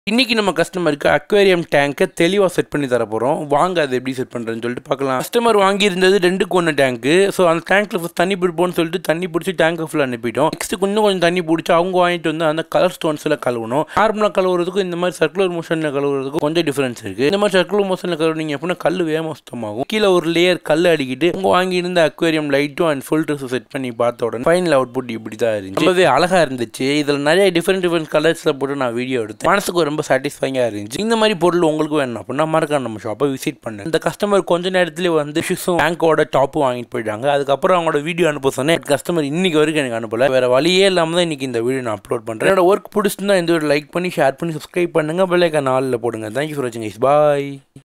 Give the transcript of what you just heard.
இன்னைக்கு நம்ம கஸ்டமருக்கு அக்வேரியம் டேங்கை தெளிவாக செட் பண்ணி தர போகிறோம் வாங்க அதை எப்படி செட் பண்ணுறேன்னு சொல்லிட்டு பார்க்கலாம் கஸ்டமர் வாங்கியிருந்தது ரெண்டுக்கு ஒன்று டேங்க்கு ஸோ அந்த டேங்க்கில் ஃபஸ்ட் தண்ணி பிடிப்போம்னு சொல்லிட்டு தண்ணி பிடிச்சி டேங்கை ஃபுல்லாக அனுப்பிட்டோம் நெக்ஸ்ட் கொஞ்சம் கொஞ்சம் தண்ணி பிடிச்சி அவங்க வாங்கிட்டு வந்து அந்த கலர் ஸ்டோன்ஸில் கழுவணும் நார்மலாக கழுவுறதுக்கும் இந்த மாதிரி சர்க்குலர் மோஷனில் கழுவுறதுக்கும் கொஞ்சம் டிஃபரன்ஸ் இருக்குது இந்த மாதிரி சர்க்குலர் மோஷனில் கழுவுனீங்க அப்படின்னா கல் வேகமாக சுத்தமாகும் கீழே ஒரு லேயர் கல் அடிக்கிட்டு அவங்க வாங்கியிருந்த அக்வேரியம் லைட்டும் அண்ட் ஃபில்டர்ஸும் செட் பண்ணி பார்த்த உடனே ஃபைனல் அவுட்புட் இப்படி தான் இருந்துச்சு ரொம்பவே அழகாக இருந்துச்சு இதில் நிறைய டிஃப்ரெண்ட் டிஃப்ரெண்ட் கலர்ஸில் போட்டு நான் வீடியோ எடுத்தேன் மனசுக்கு ரொம்ப சாட்டிஸ்ஃபைங்காக இருந்துச்சு இந்த மாதிரி பொருள் உங்களுக்கு வேணும் அப்படின்னா மறக்காம நம்ம ஷாப்பை விசிட் பண்ணு இந்த கஸ்டமர் கொஞ்ச நேரத்துல வந்து ஷூஸும் பேங்கோட டாப்பும் வாங்கிட்டு போயிட்டாங்க அதுக்கப்புறம் அவங்களோட வீடியோ அனுப்ப சொன்னேன் கஸ்டமர் இன்னைக்கு வரைக்கும் எனக்கு அனுப்பல வேற வழியே இல்லாமல் தான் இன்னைக்கு இந்த வீடியோ நான் அப்லோட் பண்ணுறேன் என்னோட ஒர்க் பிடிச்சிருந்தா இந்த ஒரு லைக் பண்ணி ஷேர் பண்ணி சப்ஸ்கிரைப் பண்ணுங்க பெல்லைக்கா நாளில் போடுங்க தேங்க்யூ ஃபார் வாட்சிங் பாய்